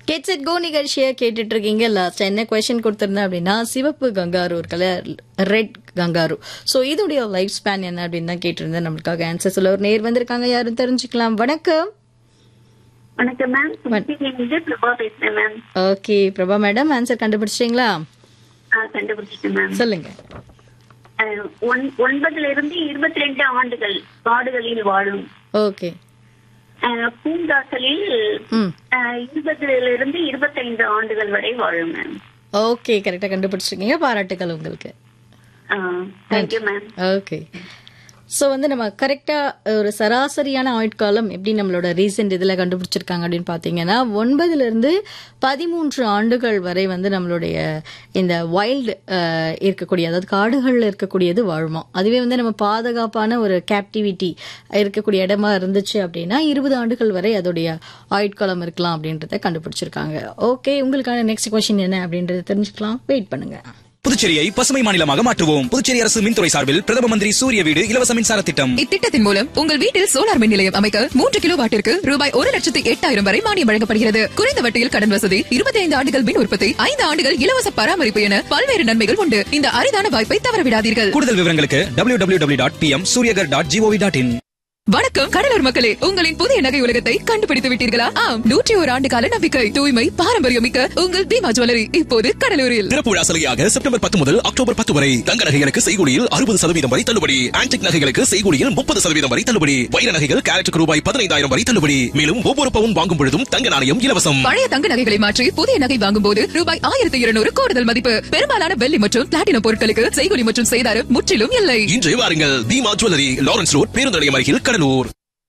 get set go நிகழ்ச்சியை கேட்டுட்டு இருக்கீங்க லாஸ்ட் என்ன கொஸ்டின் கொடுத்திருந்தேன் அப்படின்னா சிவப்பு கங்காரு ஒரு கலர் ரெட் கங்காரு ஸோ இதோடைய லைஃப் ஸ்பேன் என்ன அப்படின்னு தான் கேட்டிருந்தேன் நம்மளுக்காக ஆன்சர் சொல்ல ஒரு நேர் வந்திருக்காங்க யாரும் தெரிஞ்சுக்கலாம் வணக்கம் வணக்கம் மேம் இருந்து பிரபா பேசுறேன் ma'am okay Prabha madam answer கண்டுபிடிச்சிட்டீங்களா ஆ, கண்டுபிடிச்சிட்டேன் மேம் சொல்லுங்க அஹ், ஒன்- ஒன்பதுல இருந்து இருபத்தி ரெண்டு ஆண்டுகள் காடுகளில் வாழும் ஓகே அஹ், பூங்காக்களில் ம் அஹ், இருபதுல இருந்து இருபத்தைந்து ஆண்டுகள் வரை வாழும் மேம் ஓகே கரெக்டாக கண்டுபிடிச்சிருக்கீங்க பாராட்டுகள் உங்களுக்கு தேங்க்யூ மேம் ஓகே ஸோ வந்து நம்ம கரெக்டாக ஒரு சராசரியான ஆயுட்காலம் எப்படி நம்மளோட ரீசெண்ட் இதில் கண்டுபிடிச்சிருக்காங்க அப்படின்னு பார்த்தீங்கன்னா ஒன்பதுலேருந்து பதிமூன்று ஆண்டுகள் வரை வந்து நம்மளுடைய இந்த வைல்டு இருக்கக்கூடிய அதாவது காடுகளில் இருக்கக்கூடியது வாழுமா அதுவே வந்து நம்ம பாதுகாப்பான ஒரு கேப்டிவிட்டி இருக்கக்கூடிய இடமா இருந்துச்சு அப்படின்னா இருபது ஆண்டுகள் வரை அதோடைய ஆயுட்காலம் இருக்கலாம் அப்படின்றத கண்டுபிடிச்சிருக்காங்க ஓகே உங்களுக்கான நெக்ஸ்ட் கொஸ்டின் என்ன அப்படின்றத தெரிஞ்சுக்கலாம் வெயிட் பண்ணுங்க புதுச்சேரியை பசுமை மாநிலமாக மாற்றுவோம் புதுச்சேரி அரசு மின்துறை சார்பில் பிரதம மந்திரி சூரிய வீடு இலவச மின்சார திட்டம் இத்திட்டத்தின் மூலம் உங்கள் வீட்டில் சோலார் மின் நிலையம் அமைக்க மூன்று கிலோ வாட்டிற்கு ரூபாய் ஒரு லட்சத்து எட்டாயிரம் வரை மானியம் வழங்கப்படுகிறது குறைந்த வட்டியில் கடன் வசதி இருபத்தி ஐந்து ஆண்டுகள் மின் உற்பத்தி ஐந்து ஆண்டுகள் இலவச பராமரிப்பு என பல்வேறு நன்மைகள் உண்டு இந்த அரிதான வாய்ப்பை தவறவிடாதீர்கள் கூடுதல் விவரங்களுக்கு W W W dot P M Suryaghar dot G O V dot in வணக்கம் கடலூர் மக்களே உங்களின் புதிய நகை உலகத்தை கண்டுபிடித்து விட்டீர்களா ஆம் நூற்றி ஒரு ஆண்டு கால நம்பிக்கை தூய்மை பாரம்பரியம் மிக்க உங்கள் பீமா ஜுவல்லரி இப்போது கடலூரில் திறப்பு விழா சலுகையாக செப்டம்பர் பத்து முதல் அக்டோபர் பத்து வரை தங்க நகைகளுக்கு செய்கூலியில் அறுபது சதவீதம் வரை தள்ளுபடி ஆன்டிக் நகைகளுக்கு செய்கூலியில் முப்பது சதவீதம் வரை தள்ளுபடி வைர நகைகள் கேரட்டுக்கு ரூபாய் பதினைந்தாயிரம் வரை தள்ளுபடி மேலும் ஒவ்வொரு பவுன் வாங்கும் பொழுதும் தங்க நாணயம் இலவசம் பழைய தங்க நகைகளை மாற்றி புதிய நகை வாங்கும் போது ரூபாய் ஆயிரத்தி இருநூறு கூடுதல் மதிப்பு பெரும்பாலான வெள்ளி மற்றும் பிளாட்டினம் பொருட்களுக்கு செய்கூலி மற்றும் செய்தாரம் முற்றிலும் இல்லை இன்றே வாருங்கள் தீமா ஜுவல்லரி லாரன்ஸ் ரோட் பேருந்து நிலையம் அருகில் கடலூர்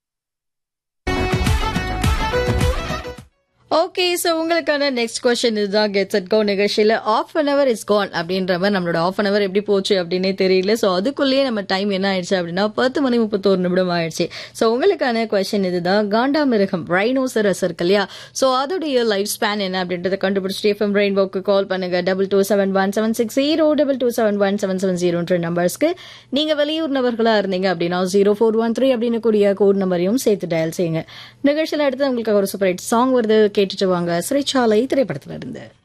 ஓகே ஸோ உங்களுக்கான நெக்ஸ்ட் கொஸ்டின் இதுதான் கெட்ஸ் அட் கோ நிகழ்ச்சியில் half an hour is gone அப்படின்ற மாதிரி நம்மளோட ஆஃப் அன் அவர் எப்படி போச்சு அப்படின்னே தெரியல ஸோ அதுக்குள்ளேயே நம்ம டைம் என்ன ஆயிடுச்சு அப்படின்னா பத்து மணி முப்பத்தோரு நிமிடம் ஆயிடுச்சு ஸோ உங்களுக்கான கொஸ்டின் இதுதான் காண்டாமிருகம் ரைனோசரஸ் இருக்கு இல்லையா ஸோ அதோடைய லைஃப் ஸ்பேன் என்ன அப்படின்றத கண்டுபிடிச்சிட்டு எஃப்எம் ரெயின்போக்கு கால் பண்ணுங்க double two seven one seven six zero double two seven one seven seven ஜீரோன்ற நம்பர்ஸ்க்கு நீங்கள் வெளியூர் நபர்களாக இருந்தீங்க அப்படின்னா ஜீரோ ஃபோர் ஒன் த்ரீ அப்படின்னு கூடிய கோட் நம்பரையும் சேர்த்து டயல் செய்யுங்க நிகழ்ச்சியில் அடுத்து உங்களுக்கு ஒரு சூப்பர் ஹிட் சாங் வருது கேட்டுட்டு வாங்க சிறைச்சாலை திரைப்படத்துல இருந்து